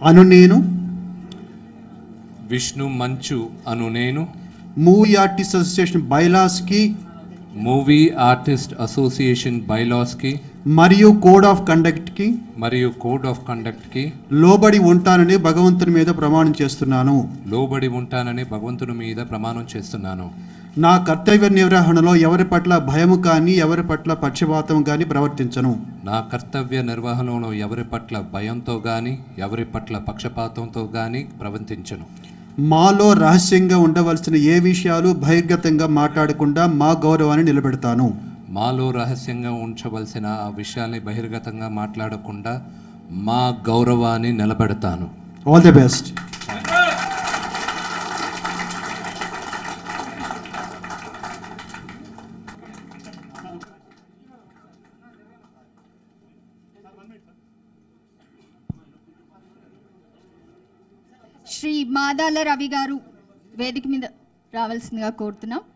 అను నేను విష్ణు మంచు అను నేను మూవీ ఆర్టిస్ట్ అసోసియేషన్ బైలాస్కి మూవీ ఆర్టిస్ట్ అసోసియేషన్ బైలాస్కి మరియు కోడ్ ఆఫ్ కండక్ట్కి మరియు కోడ్ ఆఫ్ కండక్ట్కి లోబడి ఉంటానని భగవంతుని మీద ప్రమాణం చేస్తున్నాను లోబడి ఉంటానని భగవంతుని మీద ప్రమాణం చేస్తున్నాను నా కర్తవ్య నిర్వహణలో ఎవరి పట్ల భయము కానీ ఎవరి పట్ల పక్షపాతం కానీ ప్రవర్తించను నా కర్తవ్య నిర్వహణలో ఎవరి పట్ల భయంతో గాని ఎవరి పట్ల పక్షపాతంతో గాని ప్రవర్తించను మాలో రహస్యంగా ఉండవలసిన ఏ విషయాలు బహిర్గతంగా మాట్లాడకుండా మా గౌరవాన్ని నిలబెడతాను మాలో రహస్యంగా ఉంచవలసిన ఆ విషయాల్ని బహిర్గతంగా మాట్లాడకుండా మా గౌరవాన్ని నిలబెడతాను all the best Shri Madala Ravi గారు వేదిక మీద రావాల్సిందిగా కోరుతున్నాం